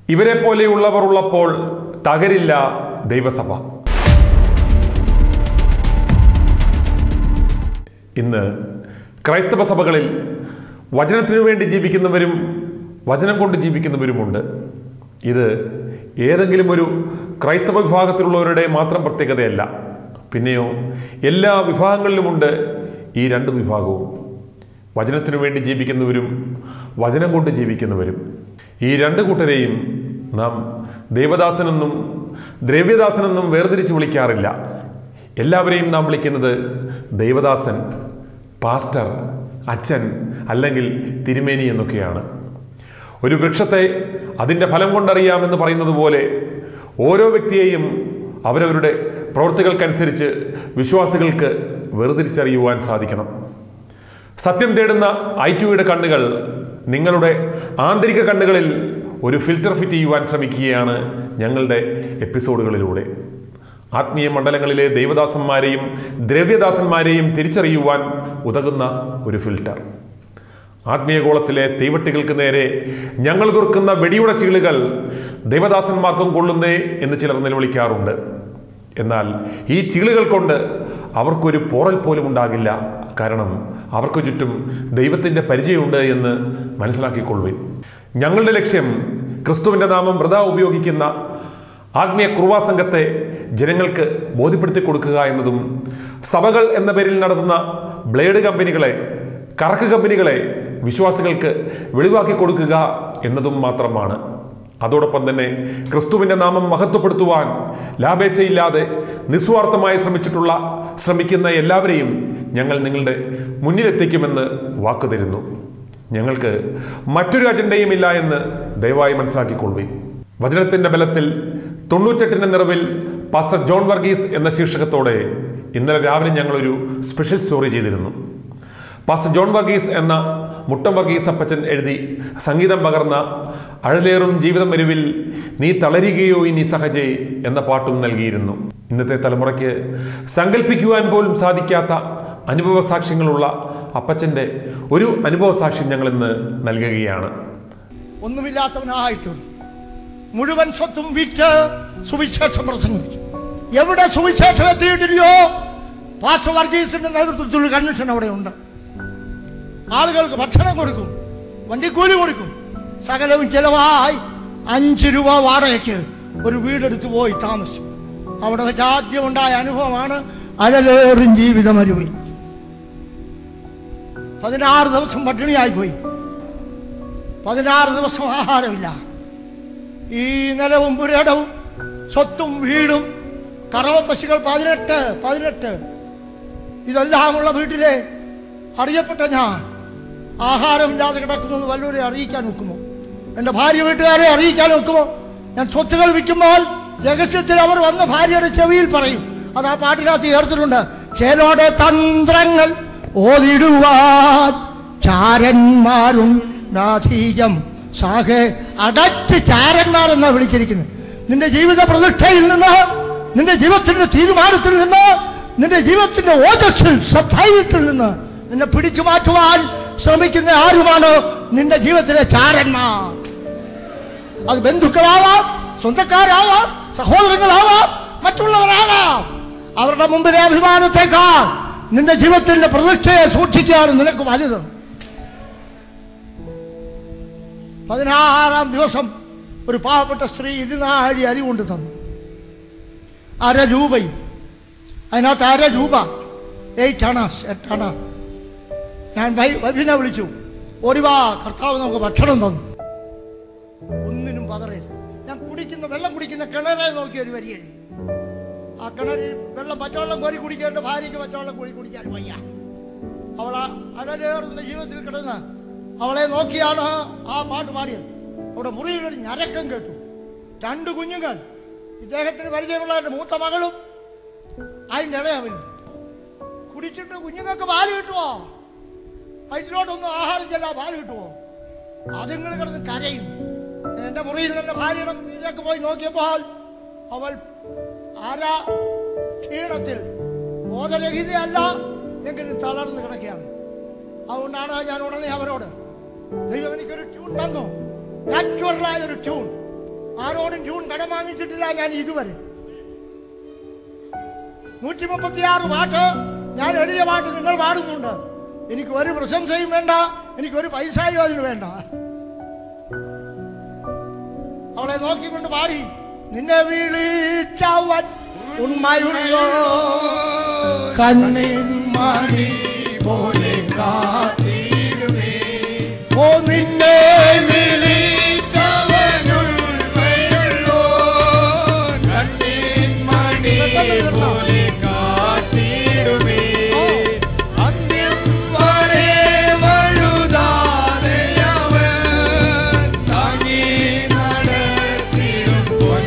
ഇവരെ പോലെയുള്ളവർ ഉള്ളപ്പോൾ തകരില്ല ദൈവസഭ ഇന്ന് ക്രൈസ്തവ സഭകളിൽ വചനത്തിനു വേണ്ടി ജീവിക്കുന്നവരും വചനം കൊണ്ട് ജീവിക്കുന്നവരുമുണ്ട് ഇത് ഏതെങ്കിലും ഒരു ക്രൈസ്തവ വിഭാഗത്തിലുള്ളവരുടെ മാത്രം പ്രത്യേകതയല്ല പിന്നെയോ എല്ലാ വിഭാഗങ്ങളിലുമുണ്ട് ഈ രണ്ട് വിഭാഗവും വചനത്തിനു വേണ്ടി ജീവിക്കുന്നവരും വചനം കൊണ്ട് ജീവിക്കുന്നവരും ഈ രണ്ട് കൂട്ടരെയും നാം ദേവദാസനെന്നും ദ്രവ്യദാസനെന്നും വേർതിരിച്ച് വിളിക്കാറില്ല എല്ലാവരെയും നാം വിളിക്കുന്നത് ദൈവദാസൻ പാസ്റ്റർ അച്ഛൻ അല്ലെങ്കിൽ തിരുമേനി എന്നൊക്കെയാണ് ഒരു വൃക്ഷത്തെ അതിൻ്റെ ഫലം കൊണ്ടറിയാമെന്ന് പറയുന്നത് പോലെ ഓരോ വ്യക്തിയെയും അവരവരുടെ പ്രവൃത്തികൾക്കനുസരിച്ച് വിശ്വാസികൾക്ക് വേർതിരിച്ചറിയുവാൻ സാധിക്കണം സത്യം തേടുന്ന ഐ ടിയുടെ കണ്ണുകൾ നിങ്ങളുടെ ആന്തരിക കണ്ണുകളിൽ ഒരു ഫിൽറ്റർ ഫിറ്റ് ചെയ്യുവാൻ ശ്രമിക്കുകയാണ് ഞങ്ങളുടെ എപ്പിസോഡുകളിലൂടെ ആത്മീയ മണ്ഡലങ്ങളിലെ ദൈവദാസന്മാരെയും ദ്രവ്യദാസന്മാരെയും തിരിച്ചറിയുവാൻ ഉതകുന്ന ഒരു ഫിൽറ്റർ ആത്മീയഗോളത്തിലെ തീവട്ടികൾക്ക് നേരെ ഞങ്ങൾ തുറക്കുന്ന വെടിയുടെ ചീളുകൾ ദേവദാസന്മാർക്കും കൊള്ളുന്നേ എന്ന് ചിലർ നിലവിളിക്കാറുണ്ട് എന്നാൽ ഈ ചീളുകൾ കൊണ്ട് അവർക്കൊരു പോറൽ പോലും ഉണ്ടാകില്ല കാരണം അവർക്ക് ചുറ്റും ദൈവത്തിൻ്റെ പരിചയമുണ്ട് എന്ന് മനസ്സിലാക്കിക്കൊള്ളുവിൻ ഞങ്ങളുടെ ലക്ഷ്യം ക്രിസ്തുവിൻ്റെ നാമം വൃത ഉപയോഗിക്കുന്ന ആത്മീയ കുർവാ സംഘത്തെ ജനങ്ങൾക്ക് ബോധ്യപ്പെടുത്തി കൊടുക്കുക എന്നതും സഭകൾ എന്ന പേരിൽ നടത്തുന്ന ബ്ലേഡ് കമ്പനികളെ കറക്ക് കമ്പനികളെ വിശ്വാസികൾക്ക് വെളിവാക്കി കൊടുക്കുക എന്നതും മാത്രമാണ് അതോടൊപ്പം തന്നെ ക്രിസ്തുവിൻ്റെ നാമം മഹത്വപ്പെടുത്തുവാൻ ലാഭേച്ഛയില്ലാതെ നിസ്വാർത്ഥമായി ശ്രമിച്ചിട്ടുള്ള ശ്രമിക്കുന്ന എല്ലാവരെയും ഞങ്ങൾ നിങ്ങളുടെ മുന്നിലെത്തിക്കുമെന്ന് വാക്കു തരുന്നു ഞങ്ങൾക്ക് മറ്റൊരു അജണ്ടയുമില്ല എന്ന് ദയവായി മനസ്സിലാക്കിക്കൊള്ളുവിൻ വചനത്തിൻ്റെ ബലത്തിൽ തൊണ്ണൂറ്റെട്ടിൻ്റെ നിറവിൽ പാസ്റ്റർ ജോൺ വർഗീസ് എന്ന ശീർഷകത്തോടെ ഇന്നലെ രാവിലെ ഞങ്ങളൊരു സ്പെഷ്യൽ സ്റ്റോറി ചെയ്തിരുന്നു പാസ്റ്റർ ജോൺ വർഗീസ് എന്ന മുട്ടം വർഗീസ് അപ്പച്ചൻ എഴുതി സംഗീതം പകർന്ന അഴലേറും ജീവിതം വരുവിൽ നീ തളരുകയോ ഇനി സഹജേ എന്ന പാട്ടും നൽകിയിരുന്നു ഇന്നത്തെ തലമുറയ്ക്ക് സങ്കല്പിക്കുവാൻ പോലും സാധിക്കാത്ത അനുഭവ സാക്ഷ്യങ്ങളുള്ള അപ്പച്ചൻ്റെ ഒരു അനുഭവ സാക്ഷ്യം ഞങ്ങൾ ഇന്ന് നൽകുകയാണ് ഒന്നുമില്ലാത്തവനായിട്ട് മുഴുവൻ സ്വത്തും വിറ്റ് സുവിശേഷം പ്രസംഗിച്ചു എവിടെ സുവിശേഷം എത്തിയിട്ടില്ലയോ പാസ വർഗീസിന്റെ നേതൃത്വത്തിൽ ഒരു കൺവെൻഷൻ അവിടെ ഉണ്ട് ആളുകൾക്ക് ഭക്ഷണം കൊടുക്കും വണ്ടിക്കൂലി കൊടുക്കും സകലവും ചെലവായി അഞ്ച് രൂപ വാടകയ്ക്ക് ഒരു വീടെടുത്ത് പോയി താമസിച്ചു അവിടെ വെച്ച് ആദ്യം ഉണ്ടായ അനുഭവമാണ് അഴലേറും ജീവിതം അരുവി പതിനാറ് ദിവസം പട്ടിണിയായി പോയി പതിനാറ് ദിവസം ആഹാരമില്ല ഈ നിലവും പുരടവും സ്വത്തും വീടും കറവ പശുക്കൾ പതിനെട്ട് പതിനെട്ട് ഇതെല്ലാമുള്ള വീട്ടിലെ അറിയപ്പെട്ട ഞാൻ ആഹാരമില്ലാതെ കിടക്കുന്നത് വല്ലവരെ അറിയിക്കാൻ ഒക്കുമോ എൻ്റെ ഭാര്യ വീട്ടുകാരെ അറിയിക്കാൻ ഒക്കുമോ ഞാൻ സ്വത്തുകൾ വിൽക്കുമ്പോൾ രഹസ്യത്തിൽ അവർ വന്ന് ഭാര്യയുടെ ചെവിയിൽ പറയും അത് ആ പാട്ടിനകത്ത് ചേർത്തിട്ടുണ്ട് ചേലോടെ തന്ത്രങ്ങൾ ഓതിടുവാൻ ചാരന്മാരും നാഥീയം സാഹേ അടച്ച് ചാരന്മാരെന്നാ വിളിച്ചിരിക്കുന്നത് നിന്റെ ജീവിത പ്രതിഷ്ഠയിൽ നിന്ന് നിന്റെ ജീവിതത്തിന്റെ തീരുമാനത്തിൽ നിന്ന് നിന്റെ ജീവിതത്തിന്റെ ഓജസ്സിൽ സധൈര്യത്തിൽ നിന്ന് നിന്നെ പിടിച്ചു മാറ്റുവാൻ ശ്രമിക്കുന്ന ആരുമാണ് നിന്റെ ജീവിതത്തിലെ ചാരന്മാർ അത് ബന്ധുക്കളാവാം സ്വന്തക്കാരാവാം സഹോദരങ്ങളാവാം മറ്റുള്ളവരാകാം അവരുടെ മുമ്പിലെ അഭിമാനത്തെക്കാൾ നിന്റെ ജീവിതത്തിന്റെ പ്രതിഷ്ഠയെ സൂക്ഷിക്കാൻ നിനക്ക് വലുത് പതിനാറാം ദിവസം ഒരു പാവപ്പെട്ട സ്ത്രീ ഇരുനാഴി അരി കൊണ്ട് തന്നു അര രൂപയും അതിനകത്ത് അര രൂപ എയ്റ്റ് അണ എട്ടണ ഞാൻ വൈ- വൈഫിനെ വിളിച്ചു ഓടിവാ കർത്താവ് നമുക്ക് ഭക്ഷണം തന്നു ഒന്നിനും പതറരുത് ഞാൻ കുടിക്കുന്ന വെള്ളം കുടിക്കുന്ന കിണറെ നോക്കി ഒരു വരി എഴുതി ആ കിണറിൽ വെള്ളം പച്ചവെള്ളം കോരി കുടിക്കേണ്ട ഭാര്യയ്ക്ക് പച്ചവെള്ളം കോരി കുടിക്കാൻ വയ്യ അവളെ അടലേറുന്ന ജീവിതത്തിൽ കിടന്ന് അവളെ നോക്കിയാണ് ആ പാട്ട് പാടിയത് അവിടെ മുറിയിലൊരു ഞരക്കം കേട്ടു രണ്ട് കുഞ്ഞുങ്ങൾ ഇദ്ദേഹത്തിന് പരിചയമുള്ള എൻ്റെ മൂത്ത മകളും അതിൻ്റെ ഇളയവനും കുടിച്ചിട്ട് കുഞ്ഞുങ്ങൾക്ക് പാല് കിട്ടുമോ വയറ്റിലോട്ടൊന്നും ആഹാരം ചെല്ലാ പാല് കിട്ടുമോ അതുങ്ങൾ കിടന്ന് കരയും എൻ്റെ മുറിയിൽ എൻ്റെ ഭാര്യയുടെ മുറിയിലേക്ക് പോയി നോക്കിയപ്പോൾ അവൾ ആരാ ക്ഷീണത്തിൽ ബോധരഹിതയല്ല എങ്കിലും തളർന്ന് കിടക്കുകയാണ് അതുകൊണ്ടാണ് ഞാൻ ഉടനെ അവരോട് ദൈവം എനിക്കൊരു ട്യൂൺ തന്നു നാച്ചുറലായ ഒരു ട്യൂൺ ആരോടും ട്യൂൺ കടം വാങ്ങിച്ചിട്ടില്ല ഞാൻ ഇതുവരെ നൂറ്റി മുപ്പത്തിയാറ് പാട്ട് ഞാൻ എഴുതിയ പാട്ട് നിങ്ങൾ പാടുന്നുണ്ട് എനിക്ക് ഒരു പ്രശംസയും വേണ്ട എനിക്ക് ഒരു പൈസയും അതിന് വേണ്ട അവളെ നോക്കിക്കൊണ്ട് പാടി നിന്നെ വിളിച്ചവൻ ഉണ്മയുള്ളോ കണ്ണിൻ മണി പോലെ കാത്തിടുമേ ഓ നിന്നെ വിളിച്ചവനുൾമയുള്ളോ കണ്ണിൻ മണി പോലെ കാത്തിടുമേ അന്ത്യം വരെ വഴുതാതെ അവൻ താങ്ങി നടത്തിടും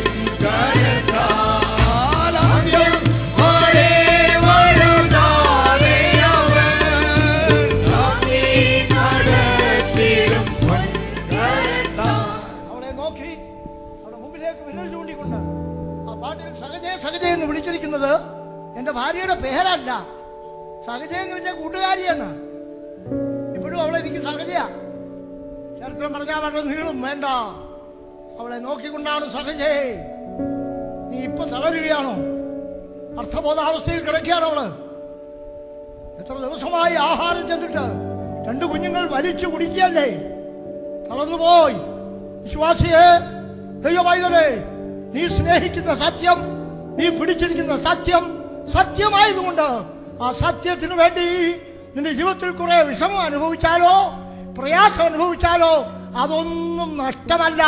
പൊൻകരത്താൽ അന്ത്യം വരെ വഴുതാതെ അവൻ താങ്ങി നടത്തിടും പൊൻകരത്താൽ അവളെ നോക്കി അവളുടെ മുമ്പിലേക്ക് വിരൽ ചൂണ്ടിക്കൊണ്ട് ആ പാട്ടിൽ സഹജയ സഹജയ എന്ന് വിളിച്ചിരിക്കുന്നത് എന്റെ ഭാര്യയുടെ പേരല്ല സഹജയ എന്ന് വെച്ചാൽ കൂട്ടുകാരിയാണ് ഇപ്പോഴും അവളെ എനിക്ക് സഹജയ ചരിത്രം പറഞ്ഞാൽ വളരെ നീളും വേണ്ട അവളെ നോക്കിക്കൊണ്ടാണ് സഹജേ നീ ഇപ്പൊ തളരുകയാണോ അർത്ഥബോധാവസ്ഥയിൽ കിടക്കുകയാണോ അവള് എത്ര ദിവസമായി ആഹാരം ചെന്നിട്ട് രണ്ട് കുഞ്ഞുങ്ങൾ വലിച്ചു കുടിക്കല്ലേ തളർന്നുപോയി വിശ്വാസിയെ ദൈവമായതേ നീ സ്നേഹിക്കുന്ന സത്യം നീ പിടിച്ചിരിക്കുന്ന സത്യം സത്യമായതുകൊണ്ട് ആ സത്യത്തിന് വേണ്ടി നിന്റെ ജീവിതത്തിൽ കുറെ വിഷമം അനുഭവിച്ചാലോ പ്രയാസം അനുഭവിച്ചാലോ അതൊന്നും നഷ്ടമല്ല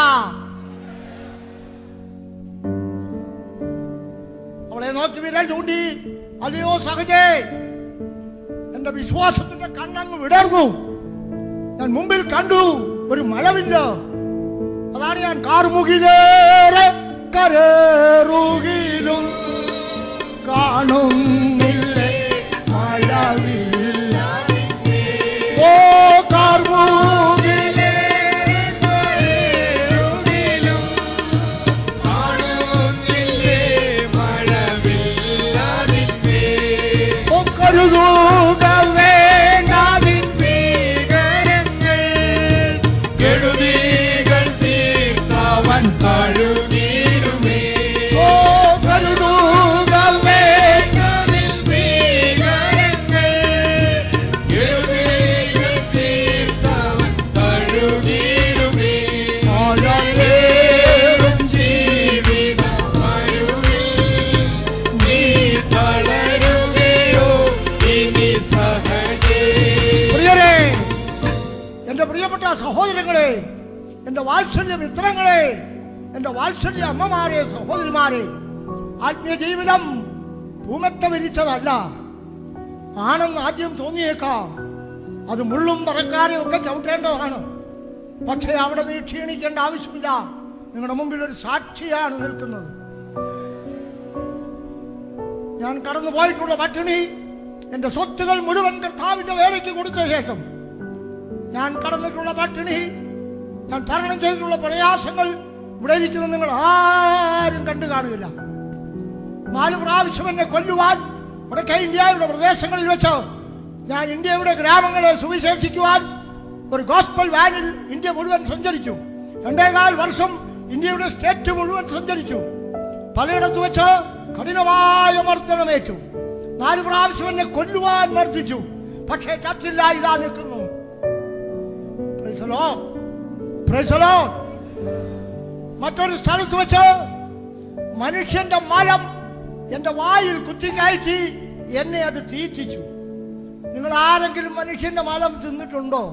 അവളെ നോക്കി വിരൽ ചൂണ്ടി അല്ലയോ സഹജേ എന്റെ വിശ്വാസത്തിന്റെ കണ്ണങ്ങ് വിടർന്നു ഞാൻ മുമ്പിൽ കണ്ടു ഒരു മഴവില്ല അതാണ് ഞാൻ കാർമുകിലേറെ കരേറുകിലും കാണുന്നില്ലേ മഴവില്ല ഓ കാർമുകിലേ കരേറുകിലും കാണുന്നില്ലേ മഴവില്ലതിന്മേ ഓ കരുതുക വേണ്ടാതിൻ ഭീകരങ്ങൾ കെടുതികൾ തീർത്തവൻ കഴുകിടുമേ ഓ കരുതുക വേണ്ടതിൽ ഭീകരങ്ങൾ കെടുതികൾ തീർത്തവൻ കഴുകിടുമേ വേണ്ടും ജീവിതമരുവിൽ നീ തളരുകയോ ഇനി സഹജേ പ്രിയരെ എന്റെ പ്രിയപ്പെട്ട സഹോദരങ്ങളെ എന്റെ വാത്സല്യ മിത്രങ്ങളെ എന്റെ വാത്സല്യ അമ്മമാരെ സഹോദരിമാരെ ആത്മീയ ജീവിതം ഭൂമത്തെ വിരിച്ചതല്ല ആണെന്ന് ആദ്യം തോന്നിയേക്കാം അത് മുള്ളും പറക്കാരെ ഒക്കെ ചവിട്ടേണ്ടതാണ് പക്ഷേ അവിടെ നീ ക്ഷീണിക്കേണ്ട ആവശ്യമില്ല നിങ്ങളുടെ മുമ്പിൽ ഒരു സാക്ഷിയാണ് നിൽക്കുന്നത് ഞാൻ കടന്നു പോയിട്ടുള്ള പട്ടിണി എന്റെ സ്വത്തുകൾ മുഴുവൻ കർത്താവിന്റെ വേലയ്ക്ക് കൊടുത്ത ശേഷം ഞാൻ കടന്നിട്ടുള്ള പട്ടിണി ഞാൻ തരണം ചെയ്തിട്ടുള്ള പ്രയാസങ്ങൾ ഇവിടെ ഇരിക്കുന്ന നിങ്ങൾ ആരും കണ്ടു കാണുകയില്ല നാല് പ്രാവശ്യം എന്നെ കൊല്ലുവാൻ വടക്കേ ഇന്ത്യയുടെ പ്രദേശങ്ങളിൽ വെച്ച് ഞാൻ ഇന്ത്യയുടെ ഗ്രാമങ്ങളെ സുവിശേഷിക്കുവാൻ ഒരു ഗോസ്പൽ വാനിൽ ഇന്ത്യ മുഴുവൻ സഞ്ചരിച്ചു രണ്ടേകാൽ വർഷം ഇന്ത്യയുടെ സ്റ്റേറ്റ് മുഴുവൻ സഞ്ചരിച്ചു പലയിടത്ത് വെച്ച് കഠിനമായ മർദ്ദനമേറ്റു നാല് പ്രാവശ്യം എന്നെ കൊല്ലുവാൻ മർദ്ദിച്ചു പക്ഷേ ചത്തില്ല ഇതാ നിൽക്കുന്നു Praise the Lord. Praise the Lord. മറ്റൊരു സ്ഥലത്ത് വെച്ച് മനുഷ്യന്റെ മലം എന്റെ വായിൽ കുത്തിക്കയറ്റി എന്നെ അത് തീറ്റിച്ചു നിങ്ങൾ ആരെങ്കിലും മനുഷ്യന്റെ മലം തിന്നിട്ടുണ്ടോ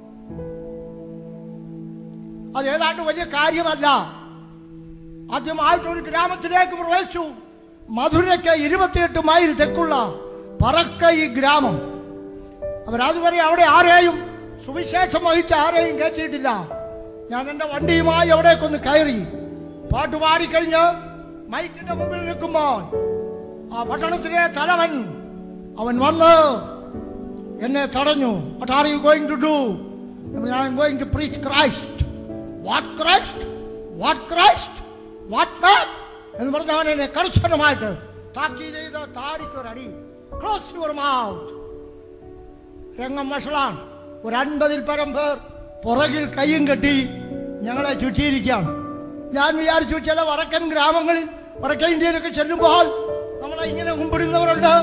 അത് ഏതാണ്ട് വലിയ കാര്യമല്ല ആദ്യമായിട്ട് ഒരു ഗ്രാമത്തിലേക്ക് പ്രവേശിച്ചു മധുരയ്ക്ക് ഇരുപത്തിയെട്ട് മൈൽ തെക്കുള്ള പറക്ക ഈ ഗ്രാമം അവരതുവരെ അവിടെ ആരെയും സുവിശേഷം വഹിച്ച ആരെയും കയറ്റിയിട്ടില്ല ഞാൻ എൻ്റെ വണ്ടിയുമായി അവിടേക്കൊന്ന് കയറി പാട്ട് പാടിക്കഴിഞ്ഞ് മൈക്കിന്റെ മുമ്പിൽ നിൽക്കുമ്പോൾ ആ പട്ടണത്തിലെ തലവൻ അവൻ വന്ന് എന്നെ തടഞ്ഞു what are you going to do I'm going to preach Christ what Christ what Christ what man എന്ന് പറഞ്ഞ അവൻ എന്നെ കർശനമായിട്ട് താക്കീത് ചെയ്ത് താടിക്കൊരടി ക്ലോസ് യുവർ മൗത്ത് രംഗം വഷളാണ് ഒരു അൻപതിൽ പരം പേർ പുറകിൽ കയ്യും കെട്ടി ഞങ്ങളെ ചുറ്റിയിരിക്കുകയാണ് ഞാൻ വിചാരിച്ചു ചില വടക്കൻ ഗ്രാമങ്ങളിൽ വടക്കൻ ഇന്ത്യയിലൊക്കെ ചെല്ലുമ്പോൾ നമ്മളെ ഇങ്ങനെ കുമ്പിടുന്നവരുണ്ട്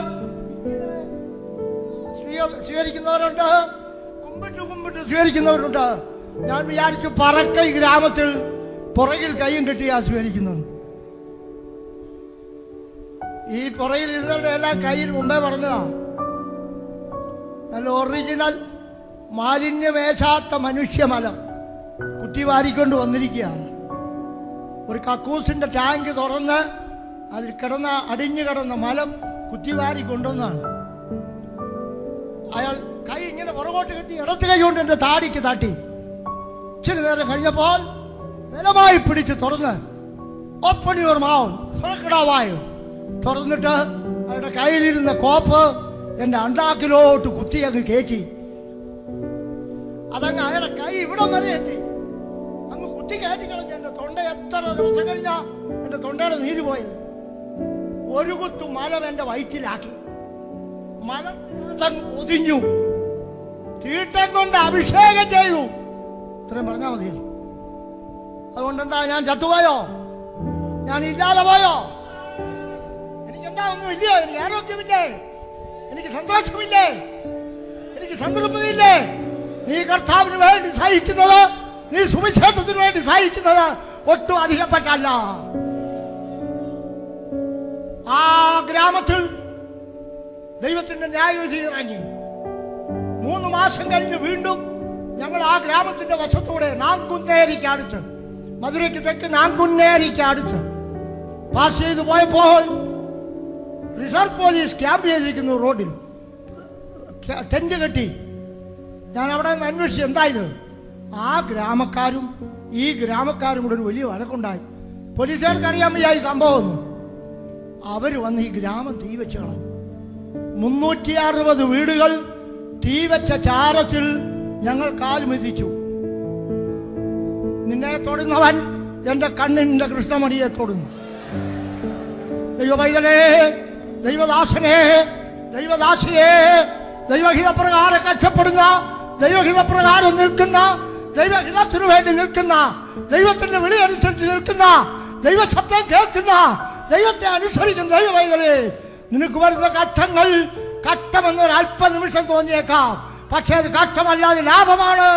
സ്വീക- സ്വീകരിക്കുന്നവരുണ്ട് കുമ്പിട്ട് കുമ്പിട്ട് സ്വീകരിക്കുന്നവരുണ്ട് ഞാൻ വിചാരിച്ചു പറക്കൈ ഗ്രാമത്തിൽ പുറകിൽ കൈയും കെട്ടിയാ സ്വീകരിക്കുന്നത് ഈ പുറകിൽ ഇരുന്നവരുടെ എല്ലാം കയ്യിൽ മുമ്പേ പറഞ്ഞതാ നല്ല ഒറിജിനൽ മാലിന്യമേശാത്ത മനുഷ്യമലം കുത്തി വാരിക്കൊണ്ട് വന്നിരിക്കുക ഒരു കക്കൂസിന്റെ ടാങ്ക് തുറന്ന് അതിൽ കിടന്ന അടിഞ്ഞു കിടന്ന മലം കുത്തിവാരി കൊണ്ടുവന്നാണ് അയാൾ കൈ ഇങ്ങനെ പുറകോട്ട് കെട്ടി ഇടത്ത് കൈ കൊണ്ട് എന്റെ താടിക്ക് തട്ടി ഇച്ചിരി നേരം കഴിഞ്ഞപ്പോൾ ബലമായി പിടിച്ച് തുറന്ന് ഓപ്പൺ യുവർ മൗൺ തുറക്കടാവായോ തുറന്നിട്ട് അയാളുടെ കയ്യിലിരുന്ന കോപ്പ് എന്റെ അണ്ടാക്കിലോട്ട് കുത്തി അങ്ങ് കയറ്റി അതങ്ങ് അയാളുടെ കൈ ഇവിടം വരെ എത്തി അങ്ങ് കുത്തി കയറ്റി കളഞ്ഞു എന്റെ തൊണ്ട എത്ര ദിവസം കഴിഞ്ഞാ എന്റെ തൊണ്ടയുടെ നീര് പോയത് ഒരു കുത്തു മലം എന്റെ വയറ്റിലാക്കി മലം അങ്ങ് പൊതിഞ്ഞു തീട്ടം കൊണ്ട് അഭിഷേകം ചെയ്തു ഇത്രയും പറഞ്ഞാൽ മതി അതുകൊണ്ട് എന്താ ഞാൻ ചത്തുപോയോ ഞാൻ ഇല്ലാതെ പോയോ എനിക്ക് എന്താ ഒന്നും ഇല്ലയോ എനിക്ക് ആരോഗ്യമില്ലേ എനിക്ക് സന്തോഷമില്ലേ എനിക്ക് സംതൃപ്തിയില്ലേ നീ കർത്താവിന് വേണ്ടി സഹിക്കുന്നത് നീ സുവിശേഷത്തിന് വേണ്ടി സഹിക്കുന്നത് ഒട്ടും അധികപ്പെട്ടല്ല ആ ഗ്രാമത്തിൽ ദൈവത്തിന്റെ ന്യായവിധി ഇറങ്ങി മൂന്ന് മാസം കഴിഞ്ഞ് വീണ്ടും ഞങ്ങൾ ആ ഗ്രാമത്തിന്റെ വശത്തൂടെ നാങ്കുന്നേരിക്ക് അടുത്ത് മധുരയ്ക്ക് തെക്ക് നാങ്കുന്നേരിക്ക് അടുത്ത് പാസ് ചെയ്ത് പോയപ്പോൾ റിസർവ് പോലീസ് ക്യാമ്പ് ചെയ്തിരിക്കുന്നു റോഡിൽ ക- ടെന്റ് കെട്ടി ഞാൻ അവിടെ നിന്ന് അന്വേഷിച്ചു എന്തായത് ആ ഗ്രാമക്കാരും ഈ ഗ്രാമക്കാരും കൂടെ ഒരു വലിയ വഴക്കുണ്ടായി പോലീസുകാർക്ക് അറിയാൻ വയ്യ ഈ സംഭവം ഒന്നും അവർ വന്ന് ഈ ഗ്രാമം തീ വെച്ച് കളഞ്ഞു മുന്നൂറ്റി അറുപത് വീടുകൾ തീ വെച്ച ചാരത്തിൽ ഞങ്ങൾ കാലുമെതിച്ചു നിന്നെ തൊടുന്നവൻ എന്റെ കണ്ണിന്റെ കൃഷ്ണമണിയെ തൊടുന്നു ദൈവവൈതലേ ദൈവദാസനെ ദൈവദാസിയെ ദൈവഹിതപ്രകാരം കഷ്ടപ്പെടുന്ന ദൈവഹിതപ്രകാരം നിൽക്കുന്ന ദൈവഹിതത്തിനു വേണ്ടി നിൽക്കുന്ന ദൈവത്തിന്റെ വിളി അനുസരിച്ച് നിൽക്കുന്ന ദൈവശബ്ദം കേൾക്കുന്ന ദൈവത്തെ അനുസരിക്കുന്ന ദൈവവൈതലേ നിനക്ക് വരുന്ന കഷ്ടങ്ങൾ കഷ്ടമെന്ന് ഒരു അല്പനിമിഷം തോന്നിയേക്കാം പക്ഷേ അത് കഷ്ടമല്ലാതെ ലാഭമാണ്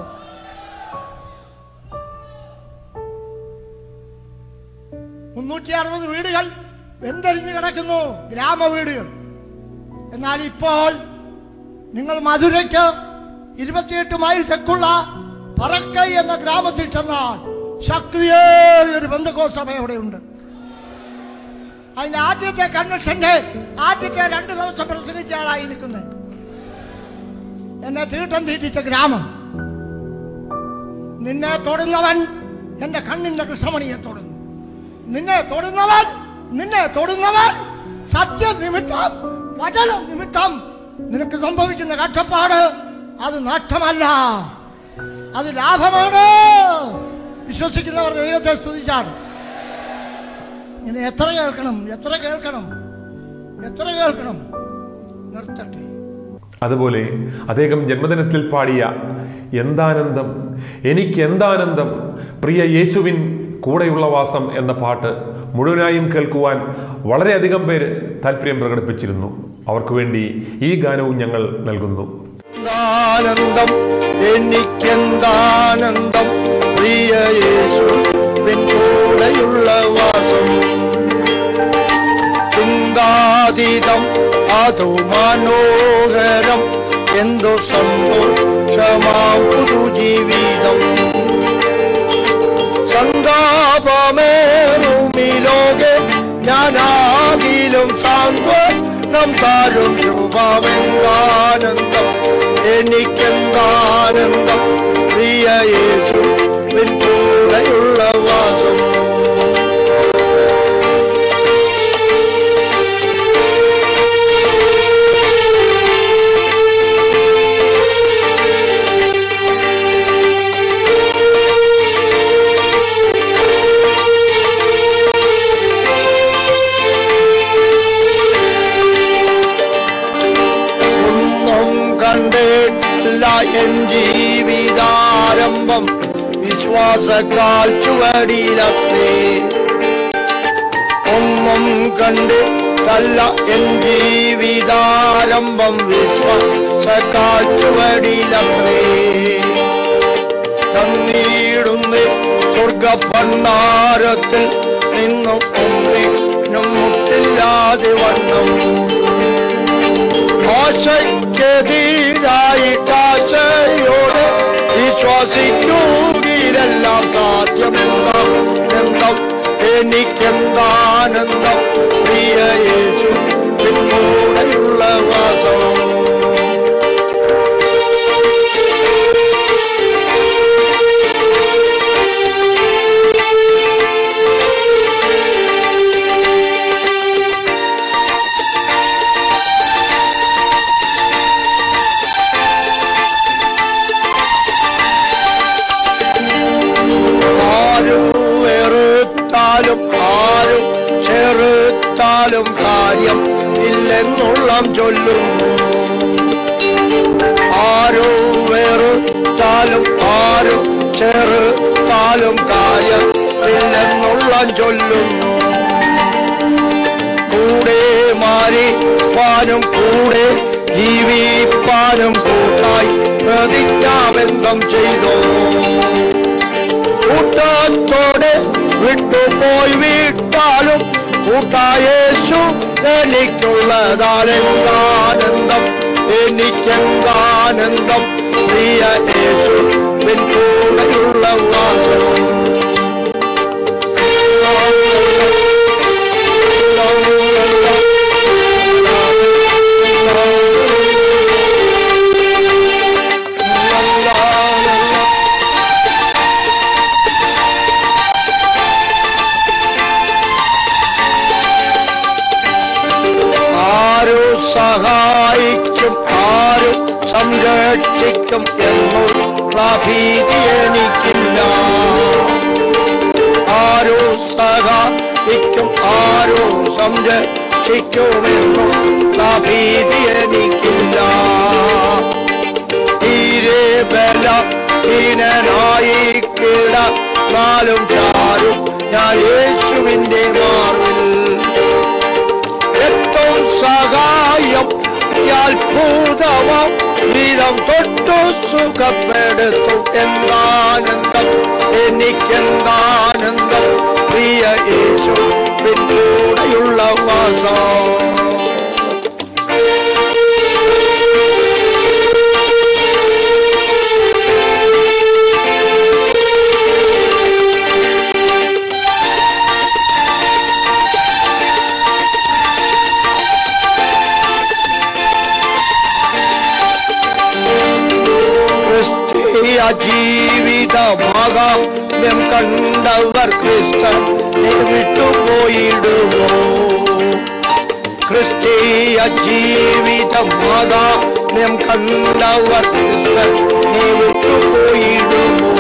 മുന്നൂറ്റി അറുപത് വീടുകൾ വെന്തരിഞ്ഞു കിടക്കുന്നു ഗ്രാമ വീടുകൾ എന്നാൽ ഇപ്പോൾ നിങ്ങൾ മധുരയ്ക്ക് ഇരുപത്തിയെട്ട് മൈൽ തെക്കുള്ള പറക്കൈ എന്ന ഗ്രാമത്തിൽ ചെന്നാൽ ശക്തിയേറിയ ഒരു ബന്ധുക്കോ സഭ അവിടെയുണ്ട് അതിന്റെ ആദ്യത്തെ കൺവെൻഷന്റെ ആദ്യത്തെ രണ്ട് ദിവസം പ്രസംഗിച്ച ആളായി നിൽക്കുന്നത് എന്നെ തീട്ടം തീറ്റിച്ച ഗ്രാമം നിന്നെ തൊടുന്നവൻ എന്റെ കണ്ണിന്റെ കൃഷ്ണമണിയെ തൊടുന്നു നിന്നെ തൊടുന്നവൻ നിന്നെ തൊടുന്നവൻ സത്യനിമിത്തം വചന നിമിത്തം നിനക്ക് സംഭവിക്കുന്ന കഷ്ടപ്പാട് അത് നഷ്ടമല്ല അത് ലാഭമാണ് വിശ്വസിക്കുന്നവർ ദൈവത്തെ സ്തുതിച്ചാണ് ഇനി എത്ര കേൾക്കണം എത്ര കേൾക്കണം എത്ര കേൾക്കണം നിർത്തട്ടെ അതുപോലെ അദ്ദേഹം ജന്മദിനത്തിൽ പാടിയ എന്താനന്ദം എനിക്ക് എന്താനന്ദം പ്രിയ യേശുവിൻ കൂടെയുള്ള വാസം എന്ന പാട്ട് മുഴുവനായും കേൾക്കുവാൻ വളരെയധികം പേര് താല്പര്യം പ്രകടിപ്പിച്ചിരുന്നു അവർക്ക് വേണ്ടി ഈ ഗാനവും ഞങ്ങൾ നൽകുന്നു ആനന്ദം എനിക്കെന്താനന്ദം പ്രിയ യേശു കൂടെയുള്ള വാസം ചിന്താതീതം അതു മനോഹരം എന്തോ സന്തോഷമാം പുതുജീവിതം സന്താപമേറുമി ലോകെ ഞാനാകിലും സാന്ത്വനം താരും രൂപമെന്താനന്ദം എനിക്കെന്താനന്ദം പ്രിയ യേശു കൂടെയുള്ള വാസം ഒന്നും കണ്ടിട്ടില്ല എൻ ജീവിതാരംഭം വിശ്വാസക്കാൽ ചുവടിയിലത്രേ ഒന്നും കണ്ട് കല്ല എൻ ജീവിതാരംഭം വിശ്വാസക്കാൽ ചുവടിയിലത്രേ തന്നീടുന്നേ സ്വർഗ ഭണ്ഡാരത്തിൽ നിന്നും ഒന്നിനും മുട്ടില്ലാതെ വണ്ണം ആശയ്ക്കെതിരായിട്ടാശയോട് വിശ്വസിക്കുകിലെല്ലാം സാധ്യമെന്താം എന്തം എനിക്കെന്താനന്ദം പ്രിയ യേശു പിന്നൂടെയുള്ള വാസം ആരും വെറുത്താലും ആരും ചെറുത്താലും കാര്യം ഇല്ലെന്നുള്ളം ചൊല്ലുന്നു ആരും വെറുത്താലും ആരും ചെറുത്താലും കാര്യം ഇല്ലെന്നുള്ളം ചൊല്ലുന്നു കൂടെ മാറിപ്പാനും കൂടെ ജീവിപ്പാനും കൂട്ടായി പ്രതിജ്ഞാബന്ധം ചെയ്തോ കൂട്ടത്തോടെ വിട്ടുപോയി വിട്ടാലും കൂട്ടായേശു എനിക്കുള്ളതാൽ എന്താനന്ദം എനിക്കെന്താനന്ദം പ്രിയ യേശു നിൻ കൂടെയുള്ള വാസം ആരു സഹായിക്കും ആരു സംരക്ഷിക്കും എന്നുള്ള ഭീതി എനിക്കില്ല ആരു സഹായിക്കും ആരു സംരക്ഷിക്കുമെന്നുള്ള ഭീതി എനിക്കില്ല തീരെ ബല ഹീനനായി കിടന്നാലും ചാരും ഞാൻ യേശുവിന്റെ മാറിൽ ഏറ്റവും സഹായം അത്ഭുതമാം വീതം തൊട്ടു സുഖപ്പെടുത്തും എന്താനന്ദം എനിക്കെന്താനന്ദം പ്രിയ യേശു പിന്നൂടെയുള്ള വാസം ക്രിസ്തീയ ജീവിതമാകാമ്യം കണ്ടവർ ക്രിസ്തനെ വിട്ടുപോയിടുമോ ക്രിസ്തീയ ജീവിതമാകാമ്യം കണ്ടവർ ക്രിസ്തനെ വിട്ടുപോയിടുമോ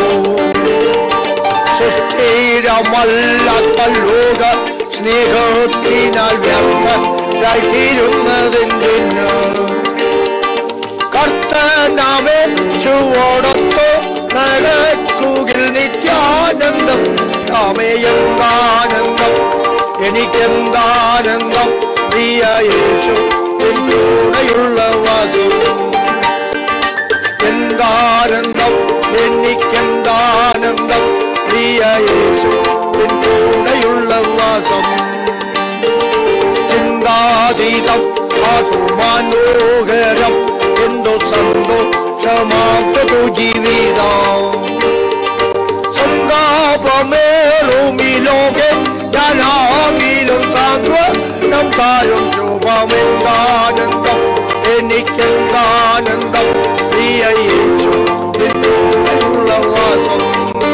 സുസ്ഥിരമല്ലാത്ത ലോക സ്നേഹത്തിനാൽ വ്യർത്ഥരായി തീരുന്നതെന്തിന് കർത്തനാമേ ചുവടൊത്തു നടക്കുകിൽ നിത്യാനന്ദം രാമേ എന്താനന്ദം എനിക്കെന്താനന്ദം പ്രിയ യേശു നിൻ കൂടെയുള്ള വാസം എന്താനന്ദം എനിക്കെന്താനന്ദം പ്രിയ യേശു നിൻ കൂടെയുള്ള വാസം ചിന്താതീതം മനോഹരം എന്തു സന്തോഷമാക്കു ജീവിതം സന്താപമേറുമി ലോകെ ഞാനാകിലും സാന്ത്വനം താരും രൂപമെന്താനന്ദം എനിക്കെന്താനന്ദം പ്രിയ യേശു നിന്നോടുള്ള വാസം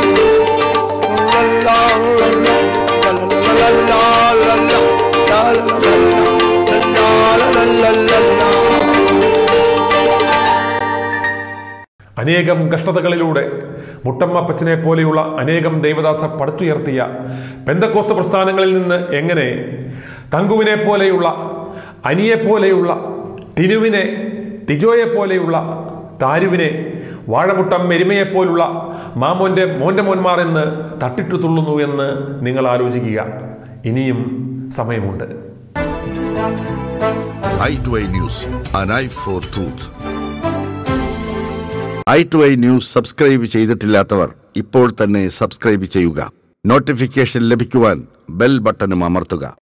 അനേകം കഷ്ടതകളിലൂടെ മുട്ടമ്മപ്പച്ചനെ പോലെയുള്ള അനേകം ദൈവദാസർ പടുത്തുയർത്തിയ പെന്തക്കോസ്ത പ്രസ്ഥാനങ്ങളിൽ നിന്ന് എങ്ങനെ തങ്കുവിനെ പോലെയുള്ള അനിയെ പോലെയുള്ള ടിനുവിനെ ടിജോയെ പോലെയുള്ള താരുവിനെ വാഴമുട്ടം എരുമയെപ്പോലുള്ള മാമോന്റെ മോന്റെ മോന്മാർ എന്ന് തട്ടിട്ടു തുള്ളുന്നു എന്ന് നിങ്ങൾ ആലോചിക്കുക ഇനിയും സമയമുണ്ട് eye to eye news an eye for truth eye to eye news subscribe ചെയ്തിട്ടില്ലാത്തവർ ഇപ്പോൾ തന്നെ സബ്സ്ക്രൈബ് ചെയ്യുക നോട്ടിഫിക്കേഷൻ ലഭിക്കുവാൻ ബെൽ ബട്ടണും അമർത്തുക